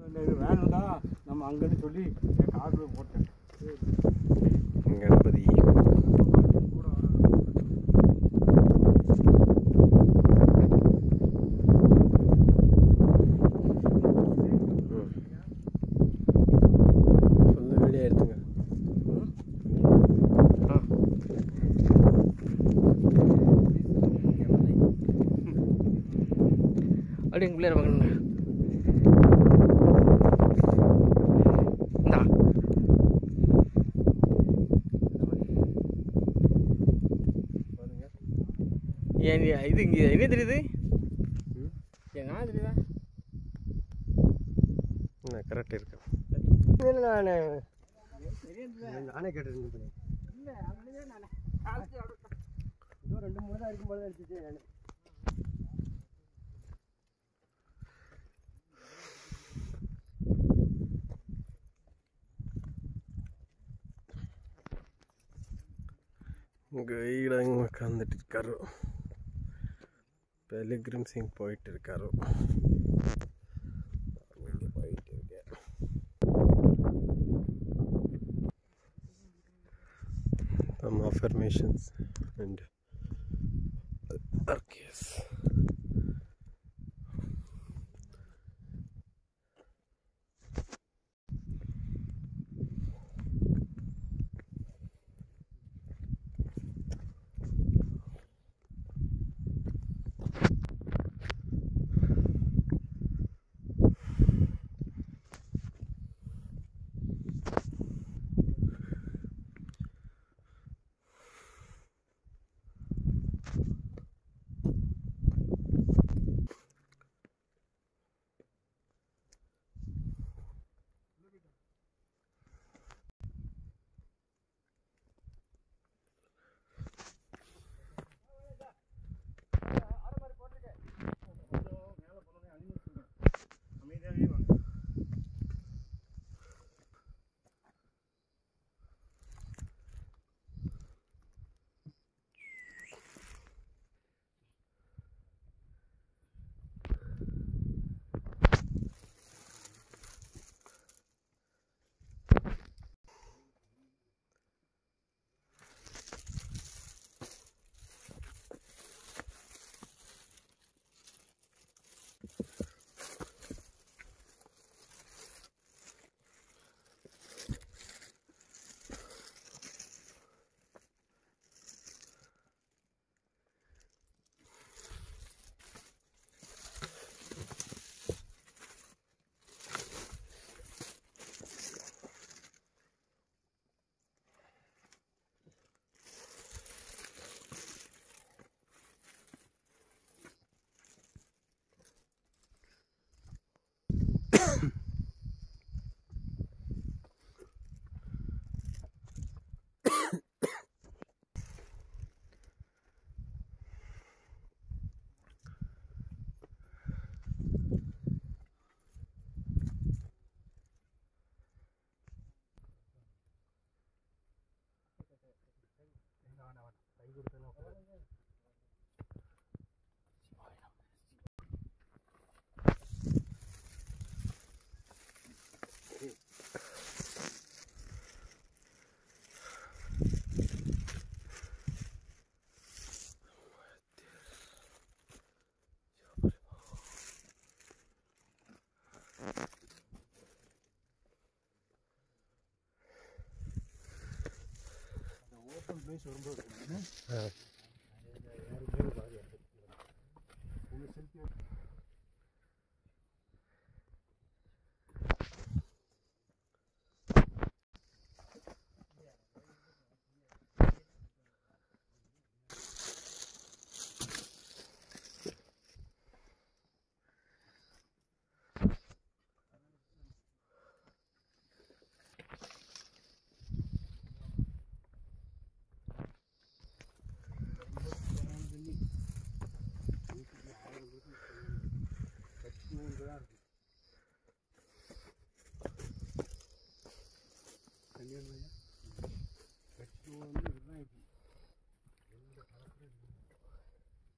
இல்லை இது வேணும்டா நம்ம அங்கேருந்து சொல்லி என் காரில் போட்டேன் கணபதி கூட வரணும். ஃபுல்லாக வீடியோ எடுத்துங்க ஆ அப்படியே எங்கள் பிள்ளைய பார்க்கணுங்க இந்தா ஏன் நீ- இது இங்கே என்ன தெரியுது என் நான் தெரியுதா என்ன கரெக்ட் இருக்கு இல்லை நான் நானே கேட்டிருக்கேன் இன்னும் ரெண்டு மூணு தான் இருக்கும்போது எடுத்துச்சு நான் கையில் உட்காந்துட்டு இருக்காரு பெலிகிரிம் சிங் போயிட்டு இருக்காரு வெளியே போயிட்டு இருக்கேன் some affirmations and arceus அமைதியாகவே வாங்க ஓப்பன் பிளேஸ் வரும்போது இருக்கணும். யாரு பேரு பாரு உங்க செல்ஃபி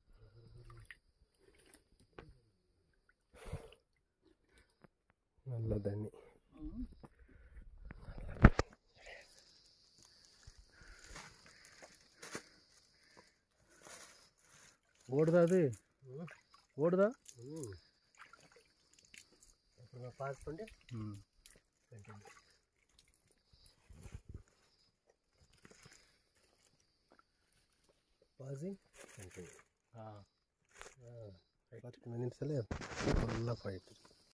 நல்ல நல்ல தண்ணி ஓடுதா அது ஓடுதா அப்புறம் பாஸ் பண்ணி ம் கண்டினியூ பாசிங் கண்டினியூ ஆ பத்து நிமிஷத்துல ஃபுல்லாக போயிட்டு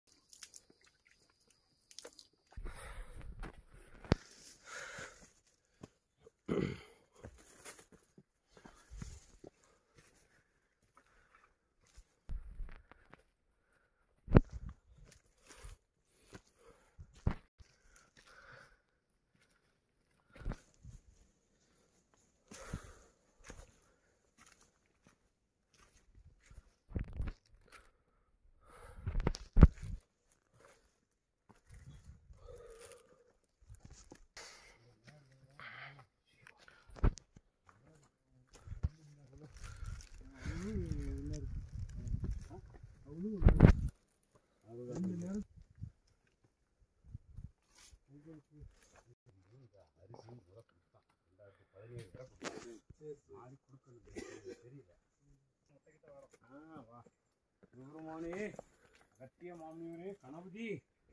சுப்பிரமணி கட்டிய மாமியாரே கணபதி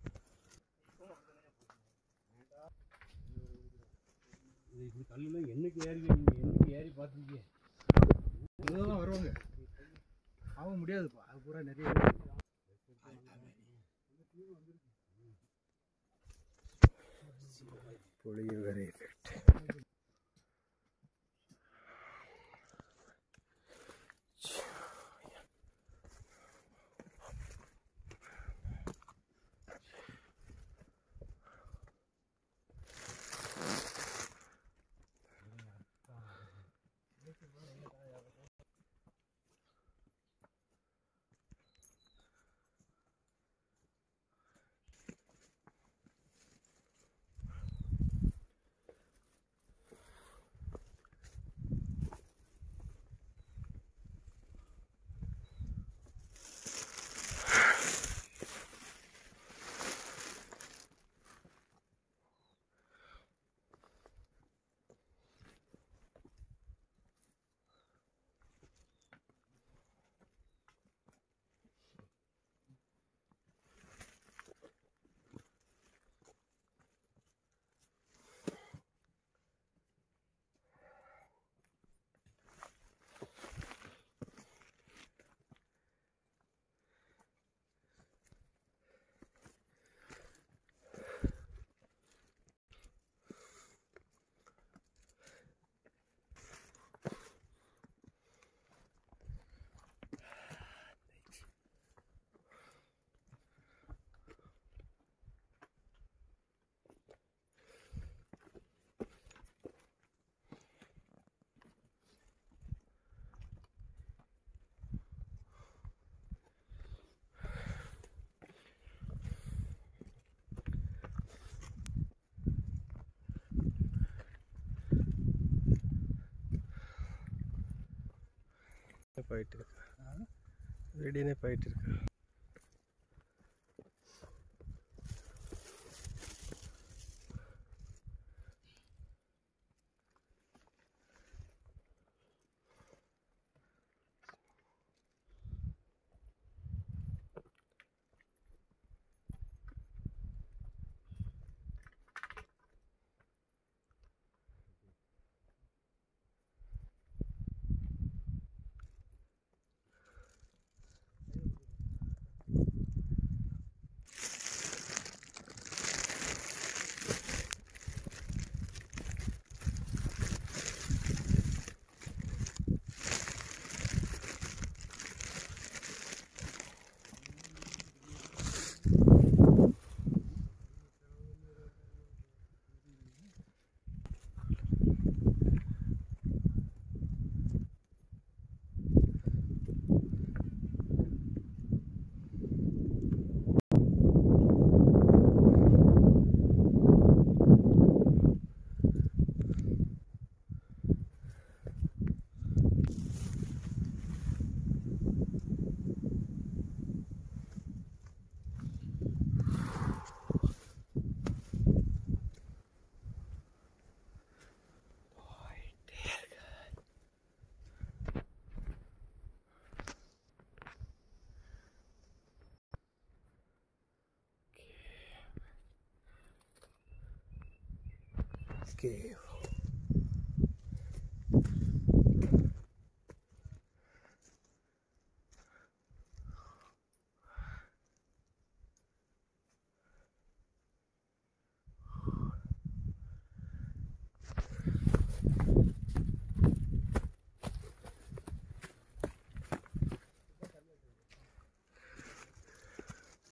இது இப்படி கல்லுல என்னைக்கு ஏறி என்னைக்கு ஏறி பார்த்துருக்கீங்க இதெல்லாம் வருவாங்க ஆக முடியாதுப்பா அது பூரா நிறைய புளியங்கரை எஃபெக்ட் போயிட்டு இருக்கு வீடியோனே போயிட்டு இருக்கு கேவ்